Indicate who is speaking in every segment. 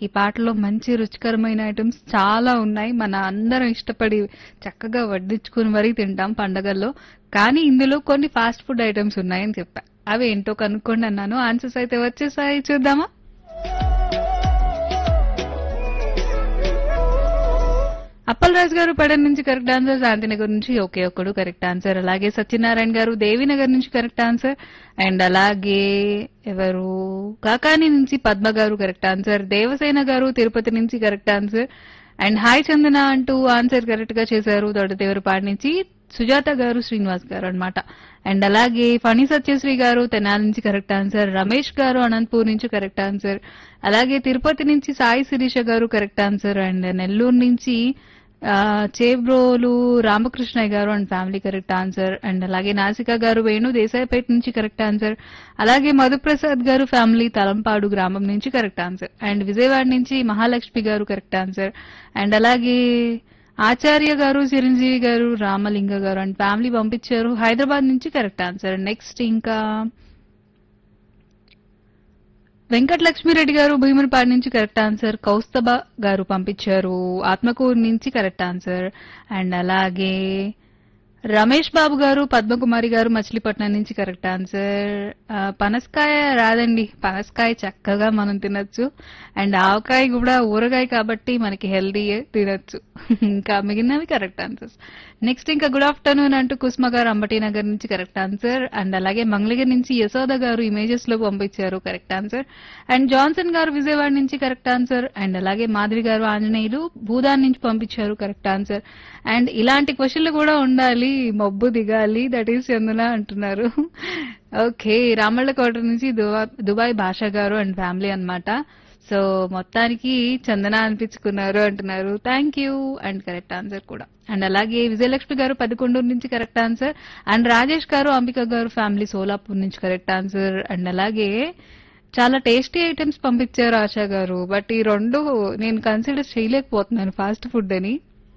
Speaker 1: ఈ పాటలో మంచి రుచికరమైన ఐటమ్స్ చాలా ఉన్నాయి మన అందరం ఇష్టపడి చక్కగా వడ్డించుకుని మరీ తింటాం పండగల్లో కానీ ఇందులో కొన్ని ఫాస్ట్ ఫుడ్ ఐటమ్స్ ఉన్నాయని చెప్పా అవి ఏంటో కనుక్కోండి అన్నాను ఆన్సర్స్ అయితే వచ్చేసాయి చూద్దామా అప్పలరాజు గారు పడన్ నుంచి కరెక్ట్ ఆన్సర్ శాంతినగర్ నుంచి ఒకే ఒక్కడు కరెక్ట్ ఆన్సర్ అలాగే సత్యనారాయణ గారు దేవినగర్ నుంచి కరెక్ట్ ఆన్సర్ అండ్ అలాగే ఎవరు కాకాని నుంచి పద్మ గారు కరెక్ట్ ఆన్సర్ దేవసేన గారు తిరుపతి నుంచి correct answer and hi Chandana అంటూ ఆన్సర్ కరెక్ట్ గా చేశారు తోటదేవరపాడు నుంచి సుజాత గారు శ్రీనివాస్ గారు అన్నమాట అండ్ అలాగే ఫణి సత్యశ్రీ గారు తెనాల నుంచి కరెక్ట్ ఆన్సర్ రమేష్ గారు అనంతపూర్ నుంచి కరెక్ట్ ఆన్సర్ అలాగే తిరుపతి నుంచి సాయి శిరీష గారు కరెక్ట్ ఆన్సర్ అండ్ నెల్లూరు నుంచి ఆ, చేబ్రోలు రామకృష్ణయ్య గారు and family correct answer and అలాగే నాసిక గారు వేణు దేశాయిపేట నుంచి కరెక్ట్ ఆన్సర్ అలాగే మధుప్రసాద్ గారు ఫ్యామిలీ తలంపాడు గ్రామం నుంచి కరెక్ట్ ఆన్సర్ అండ్ విజయవాడ నుంచి మహాలక్ష్మి గారు కరెక్ట్ ఆన్సర్ అండ్ అలాగే ఆచార్య గారు చిరంజీవి గారు రామలింగ గారు అండ్ ఫ్యామిలీ పంపించారు హైదరాబాద్ నుంచి కరెక్ట్ ఆన్సర్ నెక్స్ట్ ఇంకా వెంకటలక్ష్మిరెడ్డి గారు భీమునిపాడు నుంచి కరెక్ట్ ఆన్సర్ కౌస్తభ గారు పంపించారు ఆత్మకూరు నుంచి కరెక్ట్ ఆన్సర్ అండ్ అలాగే రమేష్ బాబు గారు పద్మకుమారి గారు మచిలీపట్నం నుంచి కరెక్ట్ ఆన్సర్ ఆ, పనసకాయ రాదండి పనసకాయ చక్కగా మనం తినొచ్చు అండ్ ఆవకాయ కూడా ఊరగాయ కాబట్టి మనకి హెల్దీ తినొచ్చు ఇంకా మిగిలినవి కరెక్ట్ ఆన్సర్స్ నెక్స్ట్ ఇంకా గుడ్ ఆఫ్టర్నూన్ అంటూ కుస్మ గారు అంబటి నగర్ నుంచి కరెక్ట్ ఆన్సర్ అండ్ అలాగే మంగళగిరి నుంచి యశోద గారు ఇమేజెస్ లో పంపించారు కరెక్ట్ ఆన్సర్ అండ్ జాన్సన్ గారు విజయవాడ నుంచి కరెక్ట్ ఆన్సర్ అండ్ అలాగే మాధవి గారు ఆంజనేయులు భూదాన్ నుంచి పంపించారు కరెక్ట్ ఆన్సర్ అండ్ ఇలాంటి క్వశ్చన్లు కూడా ఉండాలి మబ్బు దిగాలి దట్ ఈస్ చందన అంటున్నారు ఓకే రామళ్ళకోట నుంచి దుబా- దుబాయ్ భాష గారు అండ్ ఫ్యామిలీ అన్నమాట సో మొత్తానికి చందన అనిపించుకున్నారు అంటున్నారు thank you and correct answer కూడా అండ్ అలాగే విజయలక్ష్మి గారు పదకొండూరు నుంచి కరెక్ట్ ఆన్సర్ అండ్ రాజేష్ గారు అంబిక గారు ఫ్యామిలీ సోలాపూర్ నుంచి కరెక్ట్ ఆన్సర్ అండ్ అలాగే చాలా టేస్టీ ఐటమ్స్ పంపించారు ఆశా గారు బట్ ఈ రెండు నేను కన్సిడర్ చేయలేకపోతున్నాను ఫాస్ట్ ఫుడ్ అని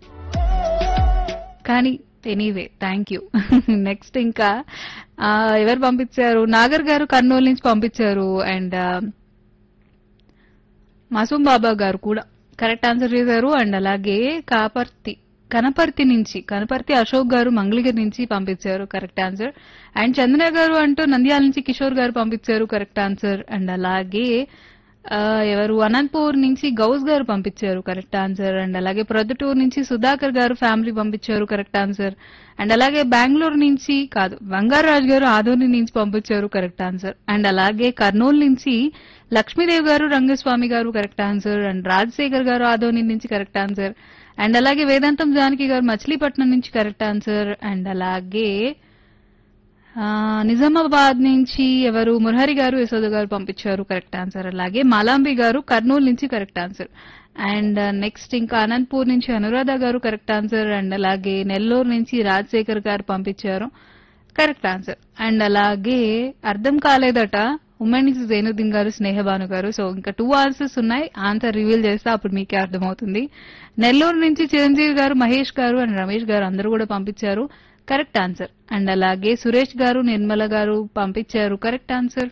Speaker 1: కానీ ఎనీవే థ్యాంక్ యూ నెక్స్ట్ ఇంకా ఆ, ఎవరు పంపించారు నాగర్ గారు కర్నూలు నుంచి పంపించారు అండ్ మాసూం బాబా గారు కూడా కరెక్ట్ ఆన్సర్ చేశారు అండ్ అలాగే కాపర్తి కనపర్తి నుంచి కనపర్తి అశోక్ గారు మంగళగిరి నుంచి పంపించారు కరెక్ట్ ఆన్సర్ అండ్ చందన గారు అంటూ నంద్యాల నుంచి కిషోర్ గారు పంపించారు కరెక్ట్ ఆన్సర్ అండ్ అలాగే ఆ, ఎవరు అనంతపూర్ నుంచి గౌస్ గారు పంపించారు కరెక్ట్ ఆన్సర్ అండ్ అలాగే ప్రొద్దుటూరు నుంచి సుధాకర్ గారు ఫ్యామిలీ పంపించారు కరెక్ట్ ఆన్సర్ అండ్ అలాగే బెంగళూరు నుంచి కాదు బంగారాజు గారు ఆదోని నుంచి పంపించారు కరెక్ట్ ఆన్సర్ అండ్ అలాగే కర్నూలు నుంచి లక్ష్మీదేవి గారు రంగస్వామి గారు కరెక్ట్ ఆన్సర్ అండ్ రాజశేఖర్ గారు ఆదోని నుంచి కరెక్ట్ ఆన్సర్ అండ్ అలాగే వేదాంతం జానకి గారు మచిలీపట్నం నుంచి కరెక్ట్ ఆన్సర్ అండ్ అలాగే ఆ, నిజామాబాద్ నుంచి ఎవరు మురహరి గారు యశోద గారు పంపించారు కరెక్ట్ ఆన్సర్ అలాగే మాలాంబి గారు కర్నూలు నుంచి కరెక్ట్ ఆన్సర్ అండ్ నెక్స్ట్ ఇంకా అనంతపూర్ నుంచి అనురాధ గారు కరెక్ట్ ఆన్సర్ అండ్ అలాగే నెల్లూరు నుంచి రాజశేఖర్ గారు పంపించారు కరెక్ట్ ఆన్సర్ అండ్ అలాగే అర్థం కాలేదట ఉమెన్ నుంచి జైనుద్దీన్ గారు స్నేహబాను గారు సో ఇంకా టూ ఆన్సర్స్ ఉన్నాయి ఆన్సర్ రివీల్ చేస్తే అప్పుడు మీకే అర్థమవుతుంది నెల్లూరు నుంచి చిరంజీవి గారు మహేష్ గారు అండ్ రమేష్ గారు అందరూ కూడా పంపించారు కరెక్ట్ ఆన్సర్ అండ్ అలాగే సురేష్ గారు నిర్మల గారు పంపించారు కరెక్ట్ ఆన్సర్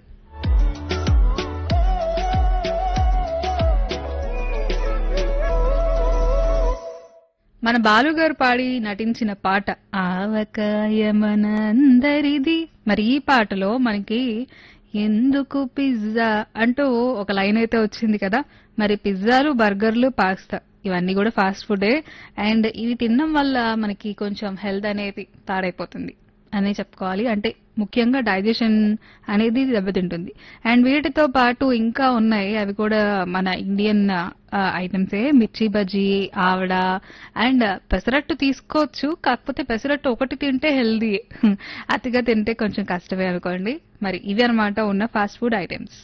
Speaker 1: మన బాలు గారు పాడి నటించిన పాట ఆవకాయమనందరిది మరి ఈ పాటలో మనకి ఎందుకు పిజ్జా అంటూ ఒక లైన్ అయితే వచ్చింది కదా మరి పిజ్జాలు బర్గర్లు పాస్తా ఇవన్నీ కూడా ఫాస్ట్ ఫుడే అండ్ ఇవి తినడం వల్ల మనకి కొంచెం హెల్త్ అనేది పాడైపోతుంది అనే చెప్పుకోవాలి అంటే ముఖ్యంగా డైజెషన్ అనేది దెబ్బతింటుంది అండ్ వీటితో పాటు ఇంకా ఉన్నాయి అవి కూడా మన ఇండియన్ ఐటమ్సే మిర్చి బజ్జీ ఆవడ అండ్ పెసరట్టు తీసుకోవచ్చు కాకపోతే పెసరట్టు ఒకటి తింటే హెల్దీ అతిగా తింటే కొంచెం కష్టమే అనుకోండి మరి ఇవి అనమాట ఉన్న ఫాస్ట్ ఫుడ్ ఐటమ్స్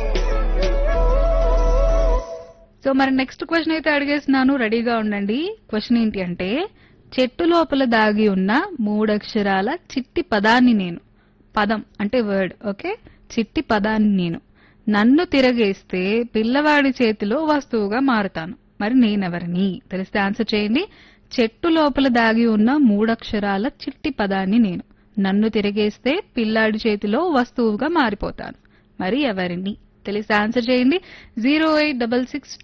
Speaker 1: సో మరి నెక్స్ట్ క్వశ్చన్ అయితే అడిగేస్తున్నాను రెడీగా ఉండండి క్వశ్చన్ ఏంటి అంటే చెట్టు లోపల దాగి ఉన్న మూడక్షరాల చిట్టి పదాన్ని నేను పదం అంటే వర్డ్ ఓకే చిట్టి పదాన్ని నేను నన్ను తిరగేస్తే పిల్లవాడి చేతిలో వస్తువుగా మారుతాను మరి నేనెవరిని తెలిస్తే ఆన్సర్ చేయండి చెట్టు లోపల దాగి ఉన్న మూడక్షరాల చిట్టి పదాన్ని నేను నన్ను తిరగేస్తే పిల్లాడి చేతిలో వస్తువుగా మారిపోతాను మరి ఎవరిని తెలిస్తే ఆన్సర్ చేయండి జీరో ఎయిట్ డబల్ సిక్స్